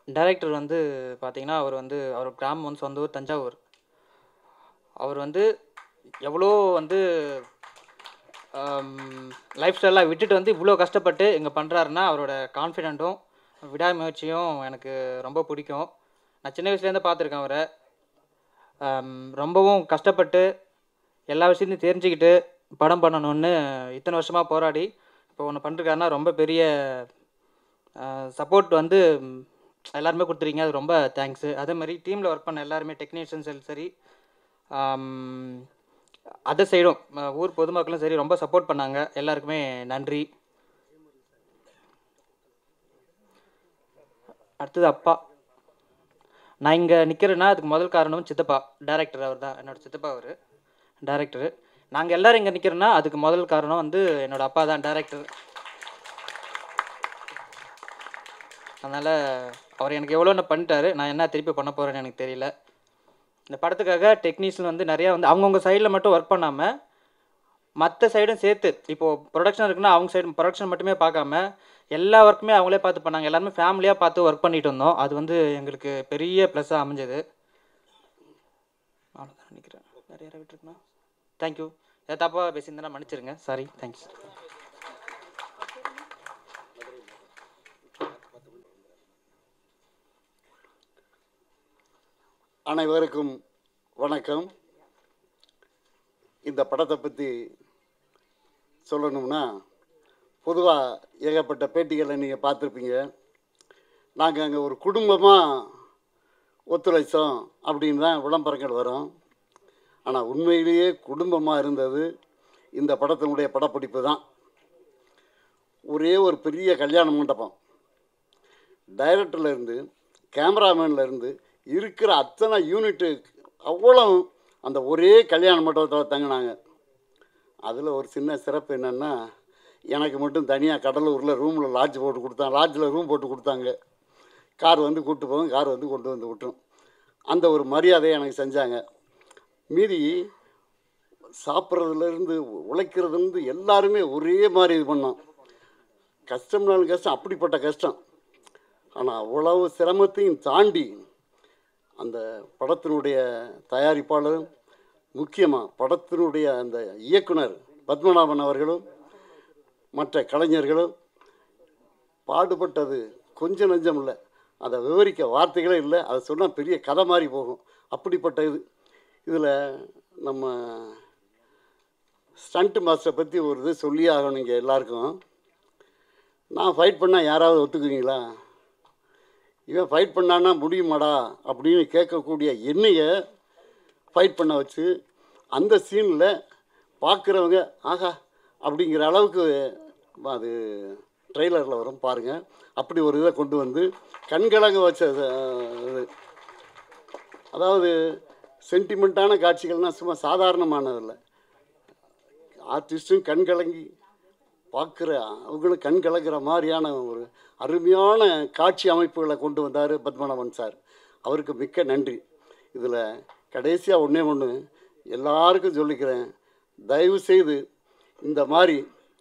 director வந்து பார்த்தீங்கன்னா அவர் வந்து அவர் கிராமம் வந்து சொந்த ஊர் தஞ்சாவூர் அவர் வந்து எவ்வளோ வந்து லைஃப் ஸ்டைலாக விட்டுட்டு வந்து இவ்வளோ கஷ்டப்பட்டு இங்கே பண்ணுறாருன்னா அவரோட கான்ஃபிடென்ட்டும் விடாமுயற்சியும் எனக்கு ரொம்ப பிடிக்கும் நான் சின்ன வயசுலேருந்து பார்த்துருக்கேன் அவரை ஆம், ரொம்பவும் கஷ்டப்பட்டு எல்லா விஷயத்தையும் தெரிஞ்சுக்கிட்டு படம் பண்ணணும்னு இத்தனை வருஷமாக போராடி இப்போ ஒன்று பண்ணிருக்காருன்னா ரொம்ப பெரிய சப்போர்ட் வந்து ம், எல்லாருமே கொடுத்துருக்கீங்க அது ரொம்ப தேங்க்ஸு அதே மாதிரி டீமில் ஒர்க் பண்ண எல்லாருமே டெக்னீஷியன்ஸ் சரி அதர் சைடும் ஊர் பொதுமக்களும் சரி ரொம்ப சப்போர்ட் பண்ணாங்க எல்லாருக்குமே நன்றி அடுத்தது அப்பா நான் இங்கே நிற்கிறேன்னா அதுக்கு முதல் காரணம் சித்தப்பா டேரக்டர் அவர் தான் என்னோட சித்தப்பா அவர் டேரக்டரு நாங்கள் எல்லாரும் இங்கே நிற்கிறோன்னா அதுக்கு முதல் காரணம் வந்து என்னோட அப்பா தான் டேரக்டர் அதனால் அவர் எனக்கு எவ்வளோன்னு பண்ணிட்டாரு நான் என்ன திருப்பி பண்ண போகிறேன்னு எனக்கு தெரியல இந்த படத்துக்காக டெக்னீஷியன் வந்து நிறையா வந்து அவங்கவுங்க சைடில் மட்டும் ஒர்க் பண்ணாமல் மற்ற சைடும் சேர்த்து இப்போது ப்ரொடக்ஷன் இருக்குன்னா அவங்க சைடு ப்ரொடக்ஷன் மட்டுமே பார்க்காம எல்லா ஒர்க்குமே அவங்களே பார்த்து பண்ணாங்க எல்லாருமே ஃபேமிலியாக பார்த்து ஒர்க் பண்ணிட்டு இருந்தோம் அது வந்து எங்களுக்கு பெரிய ப்ளஸ்ஸாக அமைஞ்சது அவ்வளோதான் நினைக்கிறேன் வேறு யாரை விட்டுருக்குண்ணா தேங்க்யூ ஏதாவது தப்பாக பேசியிருந்தேன்னா மன்னிச்சிருங்க சாரி தேங்க்ஸ் அனைவருக்கும் வணக்கம் இந்த படத்தை பற்றி சொல்லணும்னா பொதுவாக ஏகப்பட்ட பேட்டிகளை நீங்கள் பார்த்துருப்பீங்க நாங்கள் அங்கே ஒரு குடும்பமாக ஒத்துழைச்சோம் அப்படின்னு தான் விளம்பரங்கள் வரும் ஆனால் உண்மையிலேயே குடும்பமாக இருந்தது இந்த படத்தினுடைய படப்பிடிப்பு தான் ஒரே ஒரு பெரிய கல்யாண மண்டபம் டைரக்டர்ல இருந்து கேமராமேன்ல இருந்து இருக்கிற அத்தனை யூனிட்டு அவ்வளோ அந்த ஒரே கல்யாண மண்டபத்தில் தங்கினாங்க அதில் ஒரு சின்ன சிறப்பு என்னென்னா எனக்கு மட்டும் தனியாக கடலூரில் ரூமில் லாட்ஜ் போட்டு கொடுத்தாங்க லாட்ஜில் ரூம் போட்டு கொடுத்தாங்க கார் வந்து கூப்பிட்டு போகும் கார் வந்து கொண்டு வந்து விட்டுரும் அந்த ஒரு மரியாதையை எனக்கு செஞ்சாங்க மீதி சாப்பிட்றதுலேருந்து உழைக்கிறதுலேருந்து எல்லாருமே ஒரே மாதிரி இது பண்ணோம் கஷ்டம்னாலும் கஷ்டம் அப்படிப்பட்ட கஷ்டம் ஆனால் அவ்வளவு சிரமத்தையும் தாண்டி அந்த படத்தினுடைய தயாரிப்பாளரும் முக்கியமாக படத்தினுடைய அந்த இயக்குனர் பத்மநாபன் அவர்களும் மற்ற கலைஞர்களும் பாடுபட்டது கொஞ்சம் நஞ்சம் இல்லை அதை விவரிக்க வார்த்தைகளே இல்லை அதை சொன்னால் பெரிய கதை மாதிரி போகும் அப்படிப்பட்ட இது இதில் நம்ம ஸ்டண்ட் மாஸ்டரை பற்றி ஒரு இது சொல்லி ஆகணும் இங்கே எல்லாருக்கும் நான் ஃபைட் பண்ணால் யாராவது ஒத்துக்குவீங்களா இவன் ஃபைட் பண்ணான்னா முடியுமாடா அப்படின்னு கேட்கக்கூடிய என்னைய ஃபைட் பண்ண வச்சு அந்த சீனில் பார்க்குறவங்க ஆஹா அப்படிங்கிற அளவுக்கு அது ட்ரெய்லரில் வரும் பாருங்கள் அப்படி ஒரு இதை கொண்டு வந்து கண்கலங்க வச்ச அஹ், இது அதாவது சென்டிமெண்ட்டான காட்சிகள்னால் சும்மா சாதாரணமானதில்லை ஆர்டிஸ்ட்டும் கண் கலங்கி பார்க்குற அவங்களும் கண் கலக்கிற மாதிரியான ஒரு அருமையான காட்சி அமைப்புகளை கொண்டு வந்தார் பத்மநாபன் சார் அவருக்கு மிக்க நன்றி இதில் கடைசியாக ஒன்றே ஒன்று எல்லாருக்கும் சொல்லிக்கிறேன் தயவு செய்து இந்த மாதிரி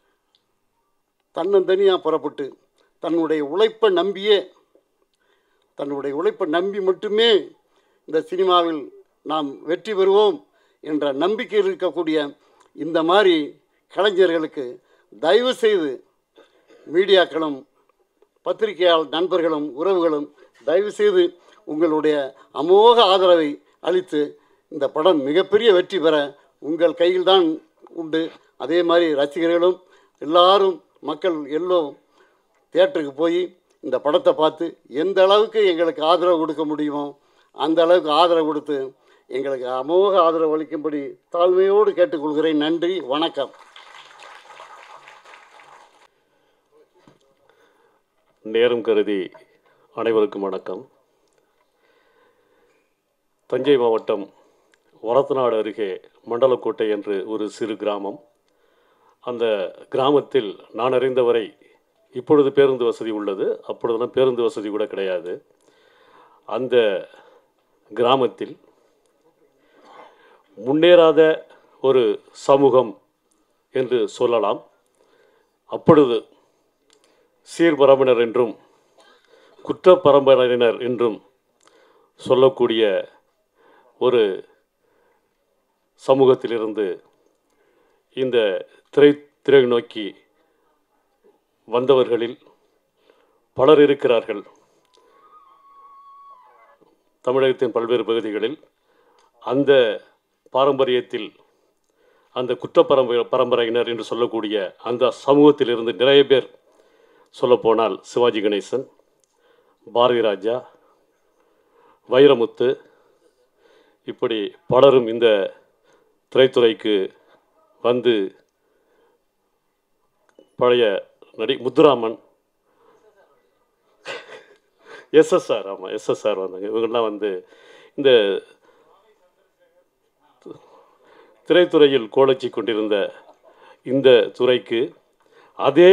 தன்னந்தனியாக புறப்பட்டு தன்னுடைய உழைப்பை நம்பியே தன்னுடைய உழைப்பை நம்பி மட்டுமே இந்த சினிமாவில் நாம் வெற்றி பெறுவோம் என்ற நம்பிக்கையில் இருக்கக்கூடிய இந்த மாதிரி கலைஞர்களுக்கு தயவு செய்து மீடியாக்களும் பத்திரிகையாளர் நண்பர்களும் உறவுகளும் தயவு செய்து உங்களுடைய அமோக ஆதரவை அளித்து இந்த படம் மிகப்பெரிய வெற்றி பெற உங்கள் கையில்தான் உண்டு அதே மாதிரி ரசிகர்களும் எல்லாரும் மக்கள் எல்லோரும் தியேட்டருக்கு போய் இந்த படத்தை பார்த்து எந்த அளவுக்கு எங்களுக்கு ஆதரவு கொடுக்க முடியுமோ அந்த அளவுக்கு ஆதரவு கொடுத்து எங்களுக்கு அமோக ஆதரவு அளிக்கும்படி தாழ்மையோடு கேட்டுக்கொள்கிறேன் நன்றி வணக்கம் நேரம் கருதி அனைவருக்கும் வணக்கம் தஞ்சை மாவட்டம் ஒரத்தநாடு அருகே மண்டலக்கோட்டை என்று ஒரு சிறு கிராமம் அந்த கிராமத்தில் நான் அறிந்தவரை இப்பொழுது பேருந்து வசதி உள்ளது அப்பொழுதெல்லாம் பேருந்து வசதி கூட கிடையாது அந்த கிராமத்தில் முன்னேறாத ஒரு சமூகம் என்று சொல்லலாம் அப்பொழுது சீர்பரம்பினர் என்றும் குற்ற பரம்பரையினர் என்றும் சொல்லக்கூடிய ஒரு சமூகத்திலிருந்து இந்த திரை திரை நோக்கி வந்தவர்களில் பலர் இருக்கிறார்கள் தமிழகத்தின் பல்வேறு பகுதிகளில் அந்த பாரம்பரியத்தில் அந்த குற்ற பரம்பரை பரம்பரையினர் என்று சொல்லக்கூடிய அந்த சமூகத்திலிருந்து நிறைய பேர் சொல்லப்போனால் சிவாஜி கணேசன் பாரதி ராஜா வைரமுத்து இப்படி பலரும் இந்த திரைத்துறைக்கு வந்து பழைய நடி முத்துராமன் எஸ்எஸ்ஆர் ஆமாம் எஸ்எஸ்ஆர் வந்தாங்க இவங்கெல்லாம் வந்து இந்த திரைத்துறையில் கோலச்சி கொண்டிருந்த இந்த துறைக்கு அதே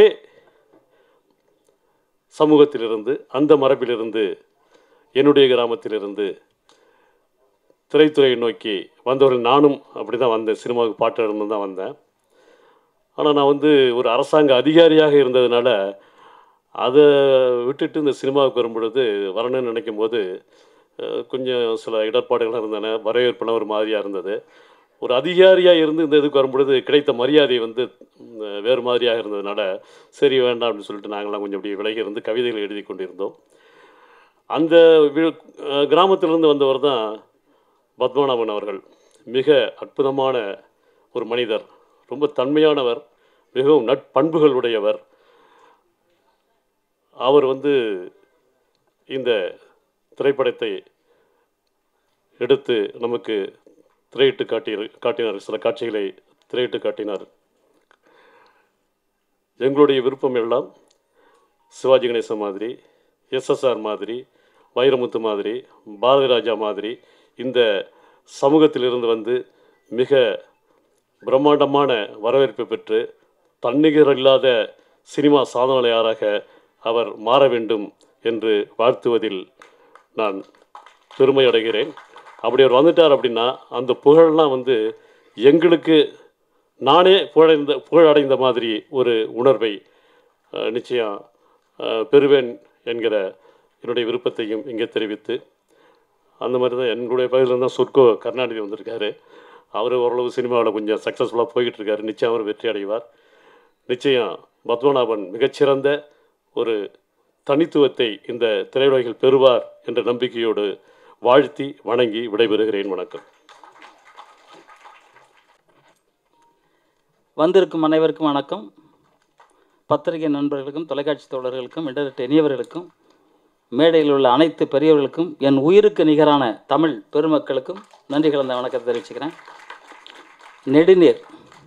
சமூகத்திலிருந்து அந்த மரபிலிருந்து என்னுடைய கிராமத்திலிருந்து திரைத்துறையை நோக்கி வந்தவர்கள் நானும் அப்படி தான் வந்தேன் சினிமாவுக்கு பாட்டு இருந்து தான் வந்தேன் ஆனால் நான் வந்து ஒரு அரசாங்க அதிகாரியாக இருந்ததுனால அதை விட்டுட்டு இந்த சினிமாவுக்கு வரும்பொழுது வரணும்னு நினைக்கும் போது அஹ், கொஞ்சம் சில இடர்பாடுகள் இருந்தன வரவேற்பெல்லாம் ஒரு மாதிரியாக இருந்தது ஒரு அதிகாரியாக இருந்து இந்த இதுக்கு வரும்பொழுது கிடைத்த மரியாதை வந்து ம், வேறு மாதிரியாக இருந்ததுனால சரி வேண்டாம் அப்படின்னு சொல்லிட்டு நாங்களாம் கொஞ்சம் அப்படி விலகி இருந்து கவிதைகள் எழுதி கொண்டிருந்தோம் அந்த வி- அஹ், கிராமத்திலிருந்து வந்தவர் தான் பத்மநாபன் அவர்கள் மிக அற்புதமான ஒரு மனிதர் ரொம்ப தன்மையானவர் மிகவும் நட்பண்புகள் உடையவர் அவர் வந்து இந்த திரைப்படத்தை எடுத்து நமக்கு திரையிட்டு காட்டி காட்டினார் சில காட்சிகளை திரையிட்டு காட்டினார் எங்களுடைய விருப்பம் எல்லாம் சிவாஜி கணேசன் மாதிரி எஸ்எஸ்ஆர் மாதிரி வைரமுத்து மாதிரி பாரதி ராஜா மாதிரி இந்த சமூகத்திலிருந்து வந்து மிக பிரம்மாண்டமான வரவேற்பை பெற்று தன்னிகர் இல்லாத சினிமா சாதனையாளராக அவர் மாற வேண்டும் என்று வாழ்த்துவதில் நான் பெருமை அடைகிறேன் அப்படி அவர் வந்துட்டார் அப்படின்னா அந்த புகழெல்லாம் வந்து எங்களுக்கு நானே புகழடைந்த புகழடைந்த மாதிரி ஒரு உணர்வை அஹ், நிச்சயம் அஹ், பெறுவேன் என்கிற என்னுடைய விருப்பத்தையும் இங்கே தெரிவித்து அந்த மாதிரி தான் எங்களுடைய பகுதியில் தான் சொர்க்கோ கருணாநிதி வந்திருக்காரு அவர் ஓரளவு சினிமாவில் கொஞ்சம் சக்ஸஸ்ஃபுல்லாக போய்கிட்டு இருக்காரு நிச்சயம் அவர் வெற்றி அடைவார் நிச்சயம் பத்மநாபன் மிகச்சிறந்த ஒரு தனித்துவத்தை இந்த திரையுலகில் பெறுவார் என்ற நம்பிக்கையோடு வாழ்த்தி வணங்கி விடைபெறுகிறேன் வணக்கம் வந்திருக்கும் அனைவருக்கும் வணக்கம் பத்திரிகை நண்பர்களுக்கும் தொலைக்காட்சி தோழர்களுக்கும் இன்டர்நெட் இனியவர்களுக்கும் மேடையில் உள்ள அனைத்து பெரியவர்களுக்கும் என் உயிருக்கு நிகரான தமிழ் பெருமக்களுக்கும் நன்றி கலந்த வணக்கத்தை தெரிவிச்சுக்கிறேன் நெடுநீர்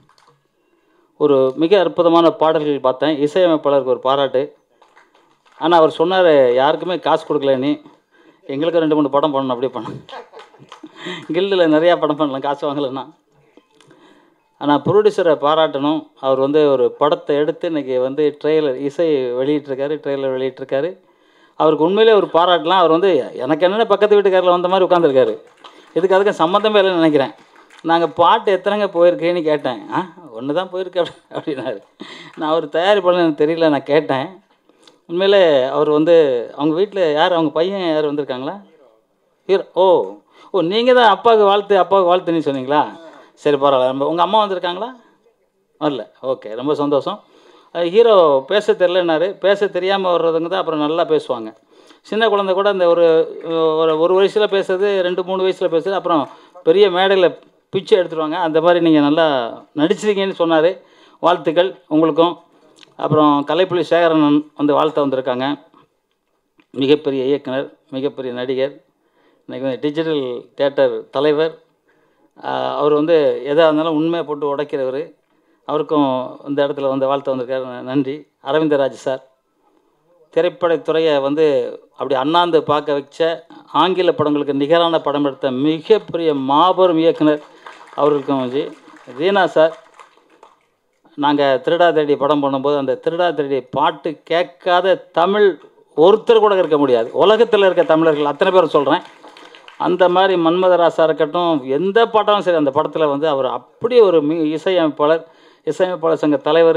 ஒரு மிக அற்புதமான பாடல்கள் பார்த்தேன் இசையமைப்பாளருக்கு ஒரு பாராட்டு ஆனால் அவர் சொன்னார் யாருக்குமே காசு கொடுக்கல நீ எங்களுக்கு ரெண்டு மூணு படம் பண்ணணும் அப்படியே பண்ண கில்டில் நிறையா படம் பண்ணலாம் காசு வாங்கலைன்னா ஆனால் ப்ரொடியூசரை பாராட்டணும் அவர் வந்து ஒரு படத்தை எடுத்து இன்றைக்கி வந்து ட்ரெய்லர் இசை வெளியிட்டிருக்காரு ட்ரெய்லர் வெளியிட்டிருக்காரு அவருக்கு உண்மையிலே ஒரு பாராட்டலாம் அவர் வந்து எனக்கு என்னென்ன பக்கத்து வீட்டுக்காரில் வந்த மாதிரி உட்காந்துருக்காரு இதுக்கு அதுக்கு சம்மந்தமே இல்லைன்னு நினைக்கிறேன் நாங்கள் பாட்டு எத்தனைங்க போயிருக்கேன்னு கேட்டேன் ஆ ஒன்று தான் போயிருக்கு அப்படி அப்படின்னாரு நான் அவர் தயாரிப்பாளர் எனக்கு தெரியல நான் கேட்டேன் உண்மையிலே அவர் வந்து அவங்க வீட்டில் யார் அவங்க பையன் யார் வந்திருக்காங்களா ஹீரோ ஓ ஓ நீங்கள் தான் அப்பாவுக்கு வாழ்த்து அப்பாவுக்கு வாழ்த்துன்னு சொன்னீங்களா சரி பரவாயில்ல ரொம்ப உங்கள் அம்மா வந்திருக்காங்களா வரல ஓகே ரொம்ப சந்தோஷம் அஹ் ஹீரோ பேச தெரிலனாரு பேச தெரியாமல் வர்றதுங்க தான் அப்புறம் நல்லா பேசுவாங்க சின்ன குழந்தை கூட இந்த ஒரு ஒரு ஒரு வயசில் பேசுறது ரெண்டு மூணு வயசில் பேசுறது அப்புறம் பெரிய மேடையில் பிச்சை எடுத்துருவாங்க அந்த மாதிரி நீங்கள் நல்லா நடிச்சிருக்கீங்கன்னு சொன்னார் வாழ்த்துக்கள் உங்களுக்கும் அப்புறம் கலைப்புலி சேகரன் வந்து வாழ்த்த வந்திருக்காங்க மிகப்பெரிய இயக்குனர் மிகப்பெரிய நடிகர் இன்றைக்கி வந்து டிஜிட்டல் தேட்டர் தலைவர் ஆஹ் அவர் வந்து எதாக இருந்தாலும் உண்மையை போட்டு உடைக்கிறவர் அவருக்கும் இந்த இடத்துல வந்து வாழ்த்து வந்திருக்காரு ந- நன்றி அரவிந்தராஜ் சார் திரைப்படத்துறையை வந்து அப்படி அண்ணாந்து பார்க்க வச்ச ஆங்கில படங்களுக்கு நிகரான படம் எடுத்த மிகப்பெரிய மாபெரும் இயக்குனர் அவர்களுக்கும் வந்து ரீனா சார் நாங்கள் திருடா தேடி படம் பண்ணும்போது அந்த திருடா தேடி பாட்டு கேட்காத தமிழ் ஒருத்தர் கூட இருக்க முடியாது உலகத்தில் இருக்க தமிழர்கள் அத்தனை பேர் சொல்கிறேன் அந்த மாதிரி மன்மதராசா இருக்கட்டும் எந்த பாட்டாலும் சரி அந்த படத்தில் வந்து அவர் அப்படியே ஒரு மி இசையமைப்பாளர் இசையமைப்பாளர் சங்க தலைவர்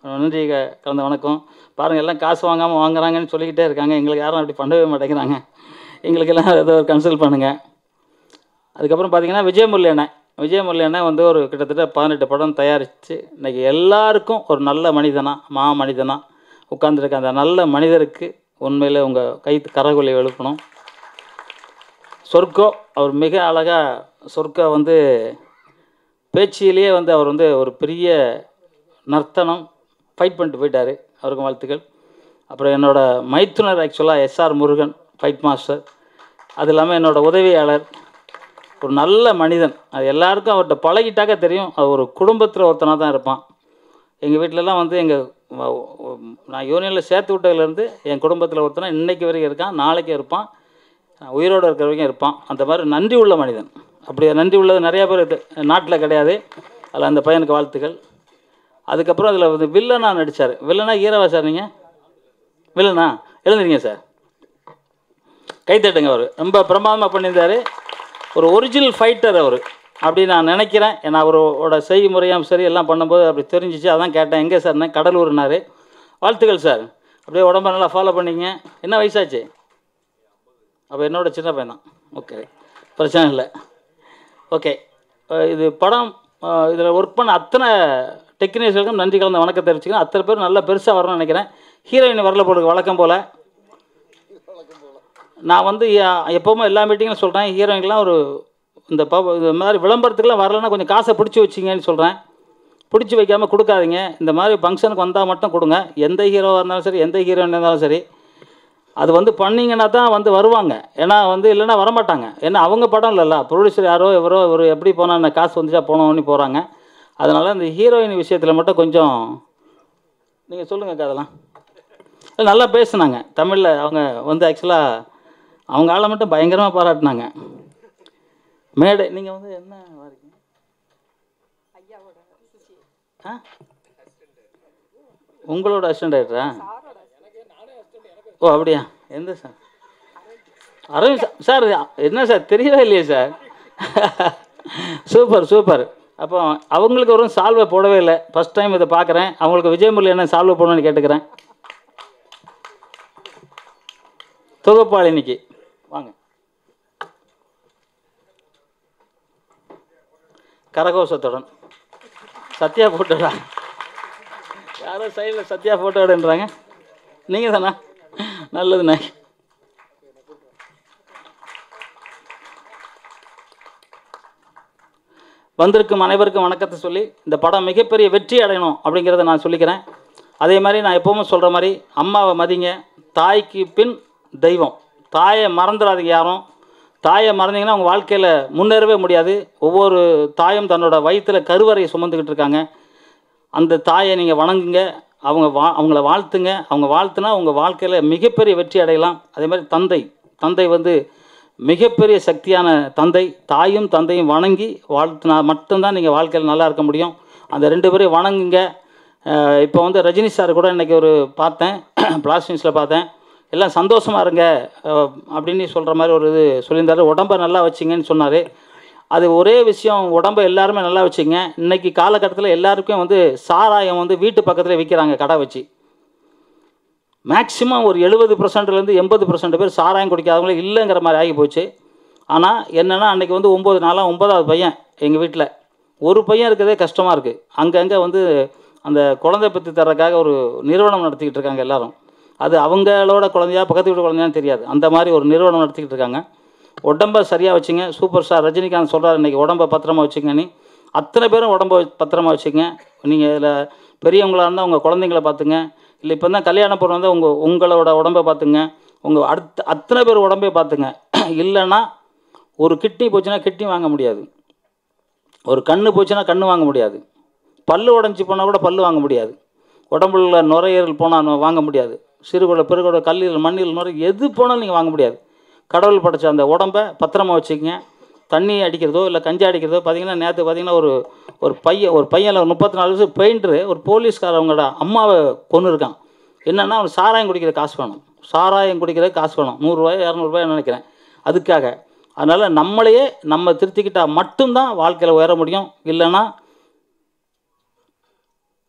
நன்றி க- கலந்த வணக்கம் பாருங்கள் எல்லாம் காசு வாங்காமல் வாங்குறாங்கன்னு சொல்லிக்கிட்டே இருக்காங்க எங்களுக்கு யாரும் அப்படி பண்ணவே மாட்டேங்கிறாங்க எங்களுக்கெல்லாம் ஏதோ ஒரு கன்சல்ட் பண்ணுங்கள் அதுக்கப்புறம் பார்த்தீங்கன்னா விஜயமுரளி அண்ணன் விஜயமுரளி அண்ணன் வந்து ஒரு கிட்டத்தட்ட பதினெட்டு படம் தயாரித்து இன்னைக்கு எல்லாருக்கும் ஒரு நல்ல மனிதனா மா மனிதனா உட்கார்ந்திருக்க அந்த நல்ல மனிதருக்கு உண்மையில் உங்கள் கை கரகொலி எழுப்பணும் சொர்க்கோ அவர் மிக அழகாக சொர்க்கா வந்து பேச்சிலேயே வந்து அவர் வந்து ஒரு பெரிய நர்த்தனம் ஃபைட் பண்ணிட்டு போயிட்டார் அவருக்கும் வாழ்த்துக்கள் அப்புறம் என்னோட மைத்துனர் ஆக்சுவலாக எஸ்ஆர் முருகன் ஃபைட் மாஸ்டர் அது இல்லாமல் என்னோட உதவியாளர் ஒரு நல்ல மனிதன் அது எல்லாருக்கும் அவர்கிட்ட பழகிட்டாக்க தெரியும் அவர் ஒரு குடும்பத்தில் ஒருத்தனாக தான் இருப்பான் எங்கள் வீட்டிலலாம் வந்து எங்கள் நான் யூனியனில் சேர்த்து விட்டதுலேருந்து என் குடும்பத்தில் ஒருத்தனா இன்னைக்கு வரைக்கும் இருக்கான் நாளைக்கு இருப்பான் உயிரோடு இருக்கிற வரைக்கும் இருப்பான் அந்த மாதிரி நன்றி உள்ள மனிதன் அப்படி நன்றி உள்ளது நிறையா பேர் நாட்டில் கிடையாது அதில் அந்த பையனுக்கு வாழ்த்துக்கள் அதுக்கப்புறம் அதில் வந்து வில்லனா நடித்தார் வில்லனா ஹீரோவா சார் நீங்கள் வில்லனா எழுந்துறீங்க சார் கை தட்டுங்க அவர் ரொம்ப பிரமாதமாக பண்ணியிருந்தார் ஒரு ஒரிஜினல் ஃபைட்டர் அவர் அப்படி நான் நினைக்கிறேன் ஏன்னா அவரோட செய்முறையும் சரி எல்லாம் பண்ணும்போது அப்படி தெரிஞ்சிச்சு அதான் கேட்டேன் எங்கே சார்னே கடலூர்னாரு வாழ்த்துக்கள் சார் அப்படியே உடம்ப நல்லா ஃபாலோ பண்ணிங்க என்ன வயசாச்சு அப்போ என்னோட சின்ன பையன் தான் ஓகே பிரச்சனை இல்லை ஓகே இது படம் இதில் ஒர்க் பண்ண அத்தனை டெக்னீஷியனுக்கும் நன்றி கலந்த வணக்கம் தெரிவிச்சுக்கிறேன் அத்தனை பேர் நல்லா பெருசாக வரணும்னு நினைக்கிறேன் ஹீரோயின் வரல போடுங்க வழக்கம் போல் நான் வந்து எ- எப்போவுமே எல்லா மீட்டிங்கும் சொல்கிறேன் ஹீரோயின்லாம் ஒரு இந்த ப இந்த மாதிரி விளம்பரத்துக்குலாம் வரலன்னா கொஞ்சம் காசை பிடிச்சி வச்சிங்கன்னு சொல்கிறேன் பிடிச்சி வைக்காமல் கொடுக்காதீங்க இந்த மாதிரி ஃபங்க்ஷனுக்கு வந்தால் மட்டும் கொடுங்க எந்த ஹீரோவாக இருந்தாலும் சரி எந்த ஹீரோயின் இருந்தாலும் சரி அது வந்து பண்ணீங்கன்னா தான் வந்து வருவாங்க ஏன்னா வந்து இல்லைன்னா வரமாட்டாங்க ஏன்னா அவங்க படம் இல்லைல்ல ப்ரொடியூசர் யாரோ இவரோ ஒரு எப்படி போனால் காசு வந்துச்சா போனோன்னு போகிறாங்க அதனால் இந்த ஹீரோயின் விஷயத்தில் மட்டும் கொஞ்சம் நீங்கள் சொல்லுங்கக்கா அதெல்லாம் இல்ல, நல்லா பேசுனாங்க தமிழில் அவங்க வந்து ஆக்சுவலாக அவங்க ஆளை மட்டும் பயங்கரமாக பாராட்டினாங்க மேடை நீங்கள் வந்து என்ன வாரீங்க ஆ உங்களோட அசிஸ்டன்ட் டைரக்டரா ஓ அப்படியா எந்த சார் அரவிந்த் சார் சார் என்ன சார் தெரியவே இல்லையே சார் சூப்பர் சூப்பர் அப்போ அவங்களுக்கு ஒரு சால்வை போடவே இல்லை ஃபஸ்ட் டைம் இதை பார்க்குறேன் அவங்களுக்கு விஜயமுரளி என்ன சால்வை போடணும்னு கேட்டுக்கிறேன் தொகுப்பாள் இன்னைக்கு வாங்க கரகோஷத்துடன் சத்யா போட்டோடா யாரோ சைடில் சத்யா போட்டோடுன்றாங்க நீங்கள் தானா நல்லதுண்ணே வந்திருக்கும் அனைவருக்கும் வணக்கத்தை சொல்லி இந்த படம் மிகப்பெரிய வெற்றி அடையணும் அப்படிங்கிறத நான் சொல்லிக்கிறேன் அதே மாதிரி நான் எப்போவுமே சொல்கிற மாதிரி அம்மாவை மதிங்க தாய்க்கு பின் தெய்வம் தாயை மறந்துடாதீங்க யாரும் தாயை மறந்தீங்கன்னா அவங்க வாழ்க்கையில் முன்னேறவே முடியாது ஒவ்வொரு தாயும் தன்னோட வயிற்றில் கருவறையை சுமந்துக்கிட்டு இருக்காங்க அந்த தாயை நீங்கள் வணங்குங்க அவங்க வா அவங்கள வாழ்த்துங்க அவங்க வாழ்த்துனா உங்கள் வாழ்க்கையில் மிகப்பெரிய வெற்றி அடையலாம் அதே மாதிரி தந்தை தந்தை வந்து மிகப்பெரிய சக்தியான தந்தை தாயும் தந்தையும் வணங்கி வாழ்த்துனா மட்டும்தான் நீங்கள் வாழ்க்கையில் நல்லா இருக்க முடியும் அந்த ரெண்டு பேரையும் வணங்குங்க அஹ் இப்போ வந்து ரஜினி சார் கூட இன்றைக்கி ஒரு பார்த்தேன் பிளாஸ்டிக்ஸில் பார்த்தேன் எல்லாம் சந்தோஷமாக இருங்க அஹ் அப்படின்னு சொல்கிற மாதிரி ஒரு இது சொல்லியிருந்தாரு உடம்பை நல்லா வச்சிங்கன்னு சொன்னார் அது ஒரே விஷயம் உடம்பை எல்லாருமே நல்லா வச்சுங்க இன்னைக்கு காலகட்டத்தில் எல்லாருக்கும் வந்து சாராயம் வந்து வீட்டு பக்கத்தில் விற்கிறாங்க கடை வச்சு மேக்ஸிமம் ஒரு எழுபது பர்சன்ட்லேருந்து எண்பது பர்சன்ட் பேர் சாராயம் குடிக்காதவங்களே இல்லைங்கிற மாதிரி ஆகி போச்சு ஆனால் என்னென்னா அன்றைக்கி வந்து ஒம்பது நாளாக ஒன்பதாவது பையன் எங்கள் வீட்டில் ஒரு பையன் இருக்கிறதே கஷ்டமாக இருக்குது அங்கங்கே வந்து அந்த குழந்தை பெற்று தர்றதுக்காக ஒரு நிறுவனம் நடத்திக்கிட்டு இருக்காங்க எல்லாரும் அது அவங்களோட குழந்தையா பக்கத்து வீட்டு குழந்தையான்னு தெரியாது அந்த மாதிரி ஒரு நிறுவனம் நடத்திக்கிட்டு இருக்காங்க உடம்பை சரியாக வச்சுங்க சூப்பர் ஸ்டார் ரஜினிகாந்த் சொல்கிறார் இன்றைக்கி உடம்பை பத்திரமா வச்சுங்க நீ அத்தனை பேரும் உடம்பை பத்திரமா வச்சுங்க நீங்கள் இதில் பெரியவங்களா இருந்தால் உங்கள் குழந்தைங்கள பார்த்துங்க இல்லை இப்போ தான் கல்யாண பொருள் வந்தால் உங்கள் உங்களோட உடம்பை பார்த்துங்க உங்கள் அடுத்த அத்தனை பேர் உடம்பை பார்த்துங்க இல்லைன்னா ஒரு கிட்னி போச்சுன்னா கிட்னி வாங்க முடியாது ஒரு கண்ணு போச்சுன்னா கண்ணு வாங்க முடியாது பல்லு உடஞ்சி போனால் கூட பல்லு வாங்க முடியாது உடம்புல உள்ள நுரையீரல் போனால் வாங்க முடியாது சிறுகுட பெருகுட கல்லீரல் மண்ணில் நுரை எது போனாலும் நீங்கள் வாங்க முடியாது கடவுள் படைச்ச அந்த உடம்பை பத்திரமா வச்சுக்கங்க தண்ணி அடிக்கிறதோ இல்லை கஞ்சா அடிக்கிறதோ பார்த்தீங்கன்னா நேற்று பார்த்தீங்கன்னா ஒரு ஒரு பையன் ஒரு பையனில் ஒரு முப்பத்தி நாலு வயசு பெயிண்டரு ஒரு போலீஸ்காரவங்களோட அம்மாவை கொன்று இருக்கான் என்னென்னா அவன் சாராயம் குடிக்கிற காசு வேணும் சாராயம் குடிக்கிற காசு வேணும் நூறுரூவாய் இரநூறுபாய் நினைக்கிறேன் அதுக்காக அதனால் நம்மளையே நம்ம திருத்திக்கிட்டால் மட்டும்தான் வாழ்க்கையில் உயர முடியும் இல்லைன்னா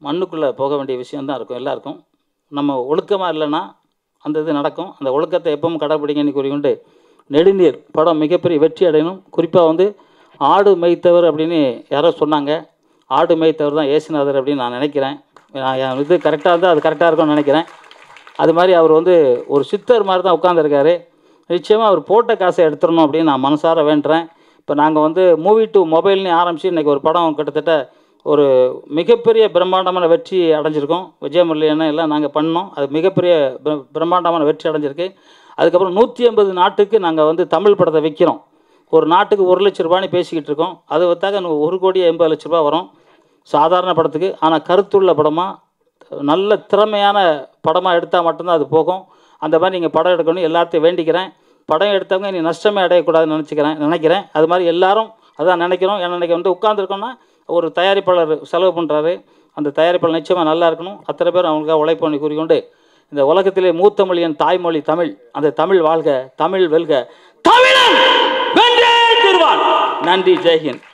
மண்ணுக்குள்ளே போக வேண்டிய விஷயம்தான் இருக்கும் எல்லாருக்கும் நம்ம ஒழுக்கமாக இல்லைன்னா அந்த இது நடக்கும் அந்த ஒழுக்கத்தை எப்பவும் கடைப்பிடிங்கன்னு கூறிக்கொண்டு நெடுநீர் படம் மிகப்பெரிய வெற்றி அடையணும் குறிப்பாக வந்து ஆடு மேய்த்தவர் அப்படின்னு யாரோ சொன்னாங்க ஆடு மேய்த்தவர் தான் ஏசுநாதர் அப்படின்னு நான் நினைக்கிறேன் நான் என் இது கரெக்டாக இருந்தால் அது கரெக்டாக இருக்கும்னு நினைக்கிறேன் அது மாதிரி அவர் வந்து ஒரு சித்தர் மாதிரி தான் உட்காந்துருக்காரு நிச்சயமாக அவர் போட்ட காசை எடுத்துடணும் அப்படின்னு நான் மனசார வேண்டுறேன் இப்போ நாங்கள் வந்து மூவி டு மொபைல்னு ஆரம்பித்து இன்றைக்கி ஒரு படம் கிட்டத்தட்ட ஒரு மிகப்பெரிய பிரம்மாண்டமான வெற்றி அடைஞ்சிருக்கோம் விஜயமுரளி அண்ணன் எல்லாம் நாங்கள் பண்ணோம் அது மிகப்பெரிய பிர- பிரம்மாண்டமான வெற்றி அடைஞ்சிருக்கு அதுக்கப்புறம் நூற்றி ஐம்பது நாட்டுக்கு நாங்கள் வந்து தமிழ் படத்தை விற்கிறோம் ஒரு நாட்டுக்கு ஒரு லட்ச ரூபான்னு பேசிக்கிட்டு இருக்கோம் அது விற்றாக்க ஒரு கோடி எண்பது லட்ச ரூபா வரும் சாதாரண படத்துக்கு ஆனால் கருத்துள்ள படமாக நல்ல திறமையான படமாக எடுத்தால் மட்டும்தான் அது போகும் அந்த மாதிரி நீங்கள் படம் எடுக்கணும் எல்லாத்தையும் வேண்டிக்கிறேன் படம் எடுத்தவங்க நீ நஷ்டமே அடையக்கூடாதுன்னு நினச்சிக்கிறேன் நினைக்கிறேன் அது மாதிரி எல்லாரும் அதான் நினைக்கிறோம் ஏன்னா இன்னைக்கு வந்து உட்காந்துருக்கோம்னா ஒரு தயாரிப்பாளர் செலவு பண்ணுறாரு அந்த தயாரிப்பாளர் நிச்சயமாக நல்லா இருக்கணும் அத்தனை பேர் அவங்களுக்காக உழைப்போன்னு கூறிக்கொண்டு இந்த உலகத்திலே மூத்தமொழியன் தாய்மொழி தமிழ் அந்த தமிழ் வாழ்க தமிழ் வெல்க தமிழன் வென்றே தீர்வான் நன்றி ஜெய்ஹிந்த்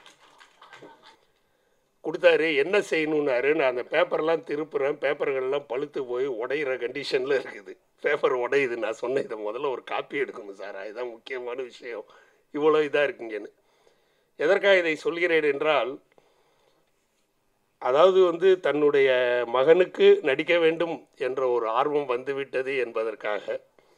கொடுத்தாரு என்ன செய்யணும்னாரு நான் அந்த பேப்பர்லாம் திருப்புறேன் பேப்பர்கள்லாம் பழுத்து போய் உடையிற கண்டிஷனில் இருக்குது பேப்பர் உடையுது நான் சொன்னேன் இதை முதல்ல ஒரு காப்பி எடுக்கணும் சார் அதுதான் முக்கியமான விஷயம் இவ்வளோ இதாக இருக்குங்கன்னு எதற்காக இதை சொல்கிறேன் என்றால் அதாவது வந்து தன்னுடைய மகனுக்கு நடிக்க வேண்டும் என்ற ஒரு ஆர்வம் வந்துவிட்டது என்பதற்காக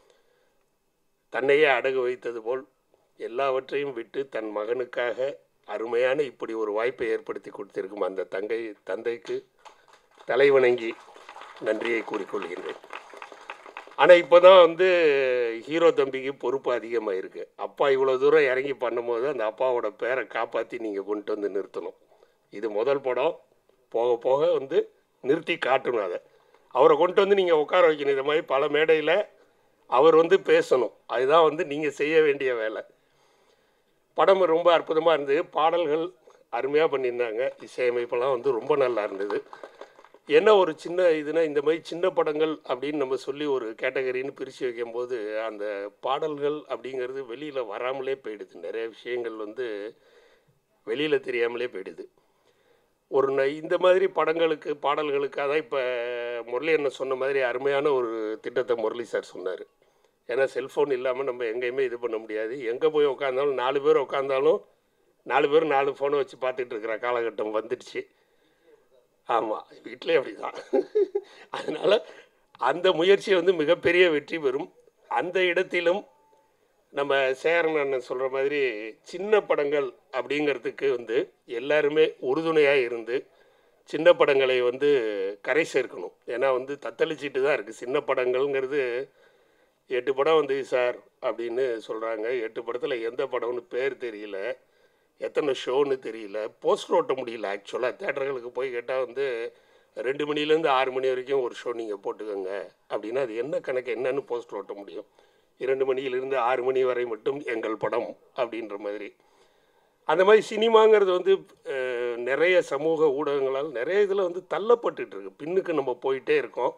தன்னையே அடகு வைத்தது போல் எல்லாவற்றையும் விட்டு தன் மகனுக்காக அருமையான இப்படி ஒரு வாய்ப்பை ஏற்படுத்தி கொடுத்திருக்கும் அந்த தங்கை தந்தைக்கு தலைவணங்கி நன்றியை கூறிக்கொள்கின்றேன் ஆனால் இப்போ தான் வந்து ஹீரோ தம்பிக்கு பொறுப்பு அதிகமாக இருக்குது அப்பா இவ்வளோ தூரம் இறங்கி பண்ணும்போது அந்த அப்பாவோட பேரை காப்பாற்றி நீங்கள் கொண்டு வந்து நிறுத்தணும் இது முதல் படம் போக போக வந்து நிறுத்தி காட்டணும் அதை அவரை கொண்டு வந்து நீங்கள் உட்கார வைக்கணும் இது மாதிரி பல மேடையில் அவர் வந்து பேசணும் அதுதான் வந்து நீங்கள் செய்ய வேண்டிய வேலை படம் ரொம்ப அற்புதமாக இருந்தது பாடல்கள் அருமையாக பண்ணியிருந்தாங்க இசையமைப்பெல்லாம் வந்து ரொம்ப நல்லா இருந்தது என்ன ஒரு சின்ன இதுனா இந்த மாதிரி சின்ன படங்கள் அப்படின்னு நம்ம சொல்லி ஒரு கேட்டகரின்னு பிரித்து வைக்கும்போது அந்த பாடல்கள் அப்படிங்கிறது வெளியில் வராமலே போயிடுது நிறைய விஷயங்கள் வந்து வெளியில் தெரியாமலே போயிடுது ஒரு ந- இந்த மாதிரி படங்களுக்கு பாடல்களுக்காக தான் இப்போ முரளி அண்ணன் சொன்ன மாதிரி அருமையான ஒரு திட்டத்தை முரளி சார் சொன்னார் ஏன்னா செல்ஃபோன் இல்லாமல் நம்ம எங்கேயுமே இது பண்ண முடியாது எங்கே போய் உட்காந்தாலும் நாலு பேர் உட்காந்தாலும் நாலு பேர் நாலு ஃபோனை வச்சு பார்த்துட்டு இருக்கிற காலகட்டம் வந்துடுச்சு ஆமாம் வீட்டிலே அப்படி தான் அதனால் அந்த முயற்சி வந்து மிகப்பெரிய வெற்றி பெறும் அந்த இடத்திலும் நம்ம சேரன் அண்ணன் சொல்கிற மாதிரி சின்ன படங்கள் அப்படிங்கிறதுக்கு வந்து எல்லாருமே உறுதுணையாக இருந்து சின்ன படங்களை வந்து கரை சேர்க்கணும் ஏன்னா வந்து தத்தளிச்சிட்டு தான் இருக்குது சின்ன படங்கள்ங்கிறது எட்டு படம் வந்து சார் அப்படின்னு சொல்கிறாங்க எட்டு படத்தில் எந்த படம்னு பேர் தெரியல எத்தனை ஷோன்னு தெரியல போஸ்டர் ஓட்ட முடியல ஆக்சுவலாக தேட்டர்களுக்கு போய் கேட்டால் வந்து ரெண்டு மணிலேருந்து ஆறு மணி வரைக்கும் ஒரு ஷோ நீங்கள் போட்டுக்கோங்க அப்படின்னா அது என்ன கணக்கு என்னன்னு போஸ்டர் ஓட்ட முடியும் இரண்டு மணியிலிருந்து ஆறு மணி வரை மட்டும் எங்கள் படம் அப்படின்ற மாதிரி அந்த மாதிரி சினிமாங்கிறது வந்து அஹ், நிறைய சமூக ஊடகங்களால் நிறைய இதில் வந்து தள்ளப்பட்டுட்டு இருக்கு பின்னுக்கு நம்ம போயிட்டே இருக்கோம்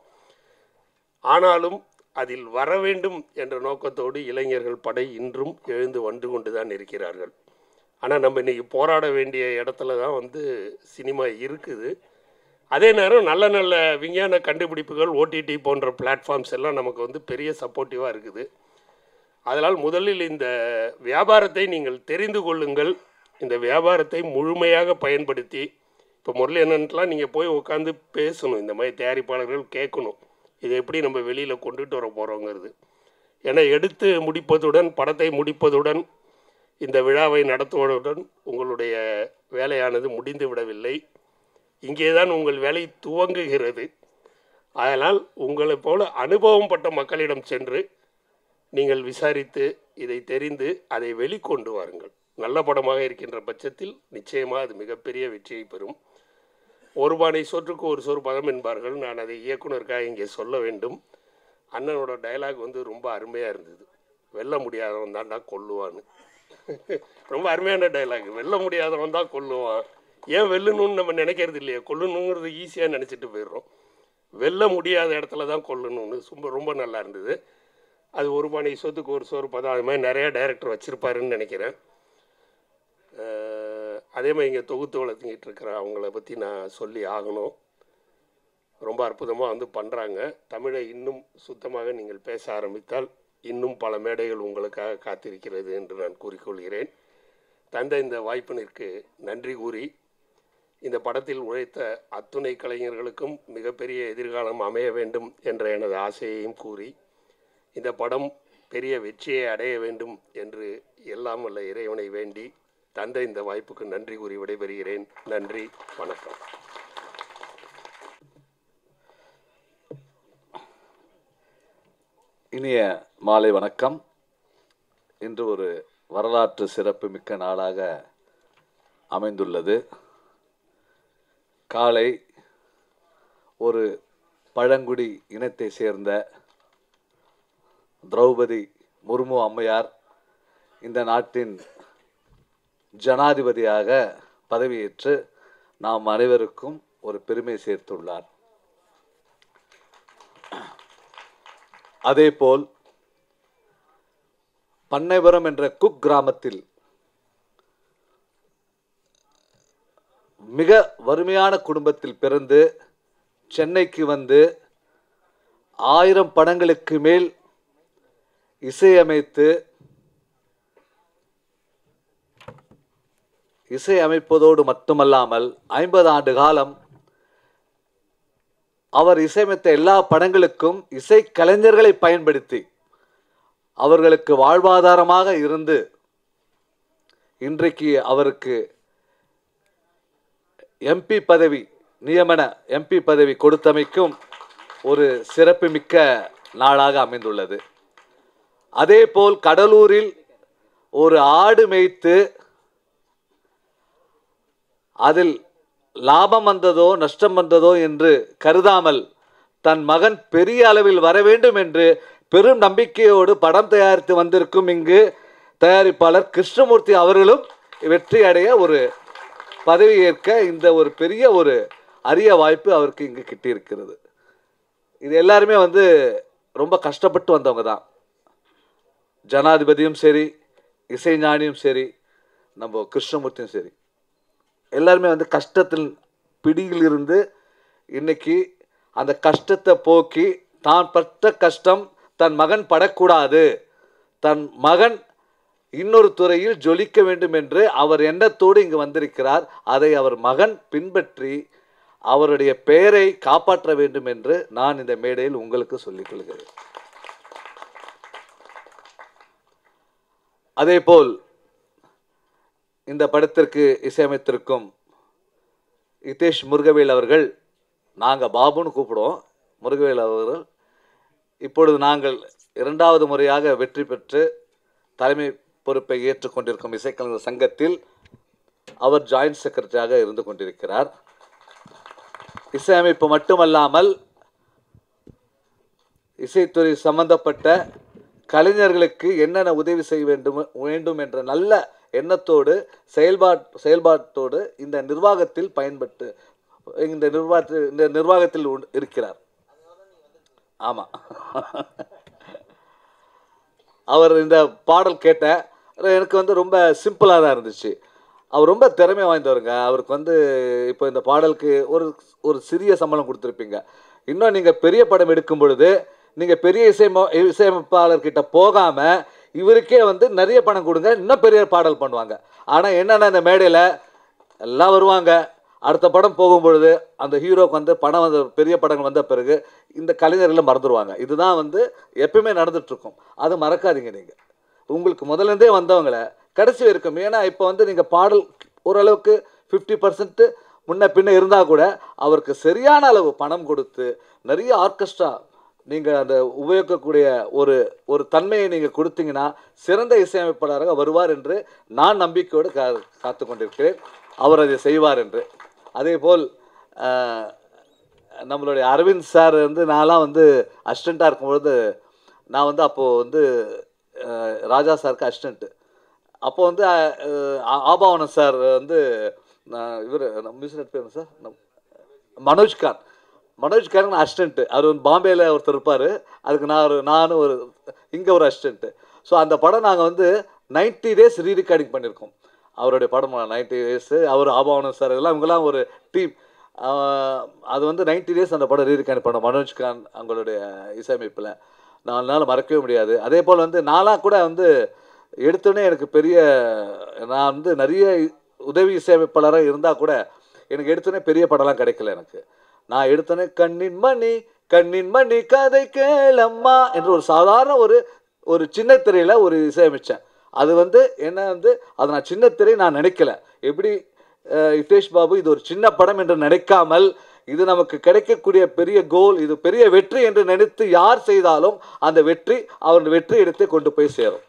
ஆனாலும் அதில் வர வேண்டும் என்ற நோக்கத்தோடு இளைஞர்கள் படை இன்றும் எழுந்து வந்து கொண்டு தான் இருக்கிறார்கள் ஆனால் நம்ம இன்னைக்கு போராட வேண்டிய இடத்துல தான் வந்து சினிமா இருக்குது அதே நேரம் நல்ல நல்ல விஞ்ஞான கண்டுபிடிப்புகள் ஓடிடி போன்ற பிளாட்ஃபார்ம்ஸ் எல்லாம் நமக்கு வந்து பெரிய சப்போர்ட்டிவாக இருக்குது அதனால் முதலில் இந்த வியாபாரத்தை நீங்கள் தெரிந்து கொள்ளுங்கள் இந்த வியாபாரத்தை முழுமையாக பயன்படுத்தி இப்போ முரளி என்னன்ட்டுலாம் நீங்கள் போய் உட்காந்து பேசணும் இந்த மாதிரி தயாரிப்பாளர்கள் கேட்கணும் இதை எப்படி நம்ம வெளியில் கொண்டுட்டு வர போகிறோங்கிறது ஏன்னா எடுத்து முடிப்பதுடன் படத்தை முடிப்பதுடன் இந்த விழாவை நடத்துவதுடன் உங்களுடைய வேலையானது முடிந்து விடவில்லை இங்கே தான் உங்கள் வேலை துவங்குகிறது அதனால் உங்களைப் போல அனுபவம் பட்ட மக்களிடம் சென்று நீங்கள் விசாரித்து இதை தெரிந்து அதை வெளிக்கொண்டு வாருங்கள் நல்ல படமாக இருக்கின்ற பட்சத்தில் நிச்சயமாக அது மிகப்பெரிய வெற்றியை பெறும் ஒரு பானை சோற்றுக்கு ஒரு சோறு பதம் என்பார்கள் நான் அதை இயக்குனருக்காக இங்கே சொல்ல வேண்டும் அண்ணனோட டயலாக் வந்து ரொம்ப அருமையாக இருந்தது வெல்ல முடியாதவன் தான்டா கொல்லுவான்னு ரொம்ப அருமையான டயலாக் வெல்ல முடியாதவன் தான் கொல்லுவான் ஏன் வெல்லணும்னு நம்ம நினைக்கிறது இல்லையா கொல்லணுங்கிறது ஈஸியாக நினச்சிட்டு போயிடுறோம் வெல்ல முடியாத இடத்துல தான் கொல்லணும்னு ரொம்ப ரொம்ப நல்லா இருந்தது அது ஒரு பானை சொத்துக்கு ஒரு சோறு பதம் அது மாதிரி நிறைய டைரக்டர் வச்சுருப்பாருன்னு நினைக்கிறேன் அஹ் அதே மாதிரி இங்கே தொகுத்து வளர்த்துக்கிட்டு இருக்கிற அவங்கள பற்றி நான் சொல்லி ஆகணும் ரொம்ப அற்புதமாக வந்து பண்ணுறாங்க தமிழை இன்னும் சுத்தமாக நீங்கள் பேச ஆரம்பித்தால் இன்னும் பல மேடைகள் உங்களுக்காக காத்திருக்கிறது என்று நான் கூறிக்கொள்கிறேன் தந்த இந்த வாய்ப்பினிற்கு நன்றி கூறி இந்த படத்தில் உழைத்த அத்துணை கலைஞர்களுக்கும் மிகப்பெரிய எதிர்காலம் அமைய வேண்டும் என்ற எனது ஆசையையும் கூறி இந்த படம் பெரிய வெற்றியை அடைய வேண்டும் என்று எல்லாம் வல்ல இறைவனை வேண்டி தந்த இந்த வாய்ப்புக்கு நன்றி கூறி விடைபெறுகிறேன் நன்றி வணக்கம் இனிய மாலை வணக்கம் இன்று ஒரு வரலாற்று சிறப்பு மிக்க நாளாக அமைந்துள்ளது காலை ஒரு பழங்குடி இனத்தை சேர்ந்த திரௌபதி முர்மு அம்மையார் இந்த நாட்டின் ஜனாதிபதியாக பதவியேற்று நாம் அனைவருக்கும் ஒரு பெருமை சேர்த்துள்ளார் அதேபோல் பண்ணைபுரம் என்ற குக் கிராமத்தில் மிக வறுமையான குடும்பத்தில் பிறந்து சென்னைக்கு வந்து ஆயிரம் படங்களுக்கு மேல் இசையமைத்து இசை அமைப்பதோடு மட்டுமல்லாமல் ஐம்பது ஆண்டு காலம் அவர் இசையமைத்த எல்லா படங்களுக்கும் இசை கலைஞர்களை பயன்படுத்தி அவர்களுக்கு வாழ்வாதாரமாக இருந்து இன்றைக்கு அவருக்கு எம்பி பதவி நியமன எம்பி பதவி கொடுத்தமைக்கும் ஒரு சிறப்புமிக்க நாளாக அமைந்துள்ளது அதேபோல் கடலூரில் ஒரு ஆடு மேய்த்து அதில் லாபம் வந்ததோ நஷ்டம் வந்ததோ என்று கருதாமல் தன் மகன் பெரிய அளவில் வர வேண்டும் என்று பெரும் நம்பிக்கையோடு படம் தயாரித்து வந்திருக்கும் இங்கு தயாரிப்பாளர் கிருஷ்ணமூர்த்தி அவர்களும் வெற்றி அடைய ஒரு பதவி ஏற்க இந்த ஒரு பெரிய ஒரு அரிய வாய்ப்பு அவருக்கு இங்கு கிட்டியிருக்கிறது இது எல்லாருமே வந்து ரொம்ப கஷ்டப்பட்டு வந்தவங்க தான் ஜனாதிபதியும் சரி இசைஞானியும் சரி நம்ம கிருஷ்ணமூர்த்தியும் சரி எல்லாருமே வந்து கஷ்டத்தில் பிடியில் இருந்து இன்னைக்கு அந்த கஷ்டத்தை போக்கி தான் பட்ட கஷ்டம் தன் மகன் படக்கூடாது தன் மகன் இன்னொரு துறையில் ஜொலிக்க வேண்டும் என்று அவர் எண்ணத்தோடு இங்கு வந்திருக்கிறார் அதை அவர் மகன் பின்பற்றி அவருடைய பெயரை காப்பாற்ற வேண்டும் என்று நான் இந்த மேடையில் உங்களுக்கு சொல்லிக் கொள்கிறேன் அதேபோல் இந்த படத்திற்கு இசையமைத்திருக்கும் இத்தேஷ் முருகவேல் அவர்கள் நாங்கள் பாபுன்னு கூப்பிடுவோம் முருகவேல் அவர்கள் இப்பொழுது நாங்கள் இரண்டாவது முறையாக வெற்றி பெற்று தலைமை பொறுப்பை ஏற்றுக்கொண்டிருக்கும் இசைக்கலைஞர் சங்கத்தில் அவர் ஜாயின்ட் செக்ரட்டரியாக இருந்து கொண்டிருக்கிறார் இசையமைப்பு மட்டுமல்லாமல் இசைத்துறை சம்பந்தப்பட்ட கலைஞர்களுக்கு என்னென்ன உதவி செய்ய வேண்டும் வேண்டும் என்ற நல்ல எண்ணத்தோடு செயல்பாட் செயல்பாட்டோடு இந்த நிர்வாகத்தில் பயன்பட்டு இந்த நிர்வாகத்தில் இந்த நிர்வாகத்தில் உண்டு- இருக்கிறார் ஆமாம் அவர் இந்த பாடல் கேட்ட எனக்கு வந்து ரொம்ப சிம்பிளாக தான் இருந்துச்சு அவர் ரொம்ப திறமை வாய்ந்தவருங்க அவருக்கு வந்து இப்போ இந்த பாடலுக்கு ஒரு ஒரு சிறிய சம்பளம் கொடுத்துருப்பீங்க இன்னும் நீங்கள் பெரிய படம் எடுக்கும் பொழுது நீங்கள் பெரிய இசைம இசையமைப்பாளர்கிட்ட போகாமல் இவருக்கே வந்து நிறைய பணம் கொடுங்க இன்னும் பெரிய பாடல் பண்ணுவாங்க ஆனால் என்னென்ன இந்த மேடையில் எல்லாம் வருவாங்க அடுத்த படம் போகும்பொழுது அந்த ஹீரோக்கு வந்து படம் வந்த பெரிய படங்கள் வந்த பிறகு இந்த கலைஞர்களை மறந்துடுவாங்க இதுதான் வந்து எப்பயுமே நடந்துட்டு இருக்கும் அது மறக்காதீங்க நீங்கள் உங்களுக்கு முதல்ல இருந்தே வந்தவங்களை கடைசி வரைக்கும் ஏன்னா இப்போ வந்து நீங்கள் பாடல் ஓரளவுக்கு ஃபிஃப்டி பர்சன்ட் முன்ன பின்ன இருந்தால் கூட அவருக்கு சரியான அளவு பணம் கொடுத்து நிறைய ஆர்கெஸ்ட்ரா நீங்கள் அந்த உபயோகிக்கக்கூடிய ஒரு ஒரு தன்மையை நீங்கள் கொடுத்தீங்கன்னா சிறந்த இசையமைப்பாளராக வருவார் என்று நான் நம்பிக்கையோடு கா காத்து கொண்டிருக்கிறேன் அவர் அதை செய்வார் என்று அதேபோல் ஆஹ், நம்மளுடைய அரவிந்த் சார் வந்து நான்லாம் வந்து அசிஸ்டண்ட்டாக இருக்கும்பொழுது நான் வந்து அப்போது வந்து அஹ், ராஜா சாருக்கு அசிஸ்டண்ட்டு அப்போ வந்து அஹ், ஆ- ஆபாவனம் சார் வந்து இவர் மியூசிக் பேர் சார் நம்- மனோஜ்கான் மனோஜ்கான் அசிஸ்டண்ட்டு அவர் வந்து பாம்பேயில் ஒருத்தர் இருப்பார் அதுக்கு நான் ஒரு நானும் ஒரு இங்கே ஒரு அசிஸ்டண்ட்டு ஸோ அந்த படம் நாங்கள் வந்து 90 டேஸ் ரீ ரெக்கார்டிங் பண்ணியிருக்கோம் அவருடைய படம் நைன்டி டேஸு அவர் ஆபாவனம் சார் எல்லாம் இவங்கெல்லாம் ஒரு டீம் ஆஹ் அது வந்து நைன்டி டேஸ் அந்த படம் ரீரிகான் படம் மனோஜ் கான் அவங்களுடைய இசையமைப்பில் நாலு நாள் மறக்கவே முடியாது அதே போல் வந்து நாளாக கூட வந்து எடுத்தோடனே எனக்கு பெரிய நான் வந்து நிறைய உதவி இசையமைப்பாளராக இருந்தால் கூட எனக்கு எடுத்தோடனே பெரிய படம்லாம் கிடைக்கல எனக்கு நான் எடுத்தோடனே கண்ணின் மணி கண்ணின் மணி கதை கேளம்மா என்று ஒரு சாதாரண ஒரு ஒரு சின்ன திரையில் ஒரு இசையமைச்சேன் அது வந்து என்ன வந்து அது நான் சின்ன திரை நான் நினைக்கல எப்படி அஹ், ஹிதேஷ் பாபு இது ஒரு சின்ன படம் என்று நினைக்காமல் இது நமக்கு கிடைக்கக்கூடிய பெரிய கோல் இது பெரிய வெற்றி என்று நினைத்து யார் செய்தாலும் அந்த வெற்றி அவர் வெற்றி எடுத்து கொண்டு போய் சேரும்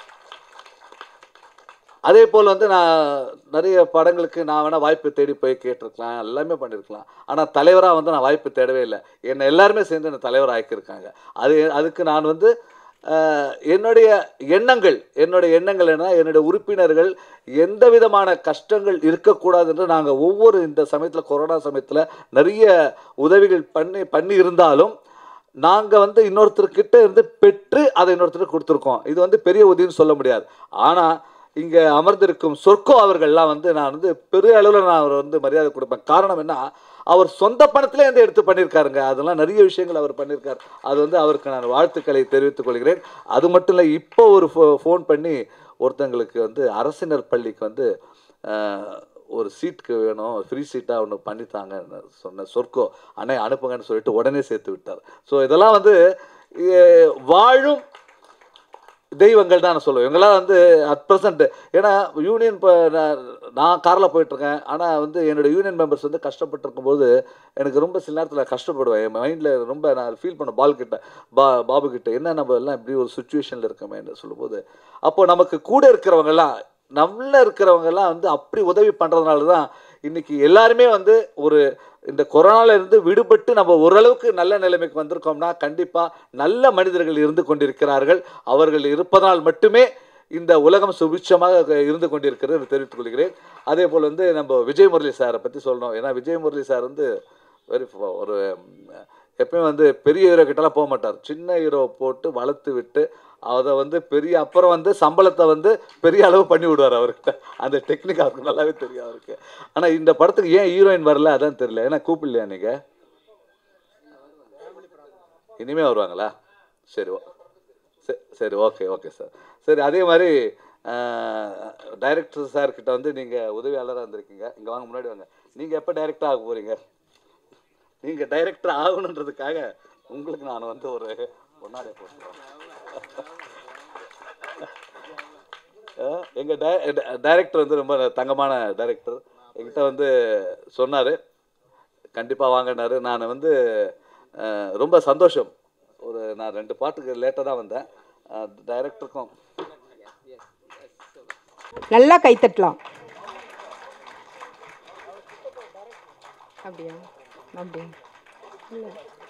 அதே போல் வந்து நான் நிறைய படங்களுக்கு நான் வேணால் வாய்ப்பு தேடி போய் கேட்டிருக்கலாம் எல்லாமே பண்ணியிருக்கலாம் ஆனால் தலைவராக வந்து நான் வாய்ப்பு தேடவே இல்லை என்னை எல்லாருமே சேர்ந்து என்னை தலைவர் ஆக்கியிருக்காங்க அது அதுக்கு நான் வந்து அஹ், என்னுடைய எண்ணங்கள் என்னுடைய எண்ணங்கள் என்ன என்னுடைய உறுப்பினர்கள் எந்த விதமான கஷ்டங்கள் இருக்கக்கூடாது என்று நாங்கள் ஒவ்வொரு இந்த சமயத்தில் கொரோனா சமயத்தில் நிறைய உதவிகள் பண்ணி பண்ணி இருந்தாலும் நாங்கள் வந்து இன்னொருத்தர்கிட்ட இருந்து பெற்று அதை இன்னொருத்தருக்கு கொடுத்துருக்கோம் இது வந்து பெரிய உதவின்னு சொல்ல முடியாது ஆனால் இங்கே அமர்ந்திருக்கும் சொர்க்கோ அவர்கள்லாம் வந்து நான் வந்து பெரிய அளவில் நான் அவர் வந்து மரியாதை கொடுப்பேன் காரணம் என்ன அவர் சொந்த பணத்திலே இருந்து எடுத்து பண்ணியிருக்காருங்க அதெல்லாம் நிறைய விஷயங்கள் அவர் பண்ணியிருக்கார் அது வந்து அவருக்கு நான் வாழ்த்துக்களை தெரிவித்துக் கொள்கிறேன் அது மட்டும் இல்லை இப்போ ஒரு ஃபோ ஃபோன் பண்ணி ஒருத்தங்களுக்கு வந்து அரசினர் பள்ளிக்கு வந்து அஹ், ஒரு சீட்டுக்கு வேணும் ஃப்ரீ சீட்டாக ஒன்று பண்ணித்தாங்கன்னு சொன்ன சொர்க்கோ அண்ணே அனுப்புங்கன்னு சொல்லிட்டு உடனே சேர்த்து விட்டார் ஸோ இதெல்லாம் வந்து எ- வாழும் தெய்வங்கள் தான் நான் சொல்லுவேன் இவங்கெல்லாம் வந்து அட் ப்ரெசண்ட் ஏன்னா யூனியன் இப்போ நான் நான் காரில் போயிட்டுருக்கேன் ஆனால் வந்து என்னோட யூனியன் மெம்பர்ஸ் வந்து கஷ்டப்பட்டிருக்கும்போது எனக்கு ரொம்ப சில நேரத்தில் கஷ்டப்படுவேன் என் மைண்டில் ரொம்ப நான் ஃபீல் பண்ண பால் கிட்ட பா பாபு கிட்ட என்ன நம்ம எல்லாம் இப்படி ஒரு சுச்சுவேஷனில் இருக்கமேன்னு சொல்லும்போது அப்போ நமக்கு கூட இருக்கிறவங்கெல்லாம் நம்மள இருக்கிறவங்கெல்லாம் வந்து அப்படி உதவி பண்ணுறதுனால தான் இன்னைக்கு எல்லாருமே வந்து ஒரு இந்த கொரோனால இருந்து விடுபட்டு நம்ம ஓரளவுக்கு நல்ல நிலைமைக்கு வந்திருக்கோம்னா கண்டிப்பாக நல்ல மனிதர்கள் இருந்து கொண்டிருக்கிறார்கள் அவர்கள் இருப்பதனால் மட்டுமே இந்த உலகம் சுபிட்சமாக இருந்து கொண்டிருக்கிறது என்று தெரிவித்துக் கொள்கிறேன் அதே போல் வந்து நம்ம விஜய் முரளி சாரை பற்றி சொல்லணும் ஏன்னா விஜய் முரளி சார் வந்து வெரி ஒரு ம், எப்பயும் வந்து பெரிய ஹீரோ கிட்டலாம் போக மாட்டார் சின்ன ஹீரோ போட்டு வளர்த்து விட்டு அதை வந்து பெரிய அப்புறம் வந்து சம்பளத்தை வந்து பெரிய அளவு பண்ணி விடுவார் அவர்கிட்ட அந்த டெக்னிக் அவருக்கு நல்லாவே தெரியும் அவருக்கு ஆனால் இந்த படத்துக்கு ஏன் ஹீரோயின் வரல அதான் தெரியல ஏன்னா கூப்பிடலையா நீங்கள் இனிமே வருவாங்களா சரி ஓ சரி சரி ஓகே ஓகே சார் சரி அதே மாதிரி டைரக்டர் சார் கிட்ட வந்து நீங்கள் உதவியாளராக இருந்திருக்கீங்க இங்கே வாங்க முன்னாடி வாங்க நீங்கள் எப்போ டைரக்டர் ஆக போகிறீங்க நீங்கள் டைரக்டர் ஆகணுன்றதுக்காக உங்களுக்கு நான் வந்து ஒரு பொன்னாடை போட்டுருவேன் எங்கள் டைரக்டர் வந்து ரொம்ப தங்கமான டைரக்டர் என்கிட்ட வந்து சொன்னார் கண்டிப்பாக வாங்கினாரு நான் வந்து அஹ், ரொம்ப சந்தோஷம் ஒரு நான் ரெண்டு பாட்டுக்கு லேட்டாக தான் வந்தேன் டைரக்டருக்கும் நல்லா கைத்தட்டலாம் அப்படியா அப்படியா இல்லை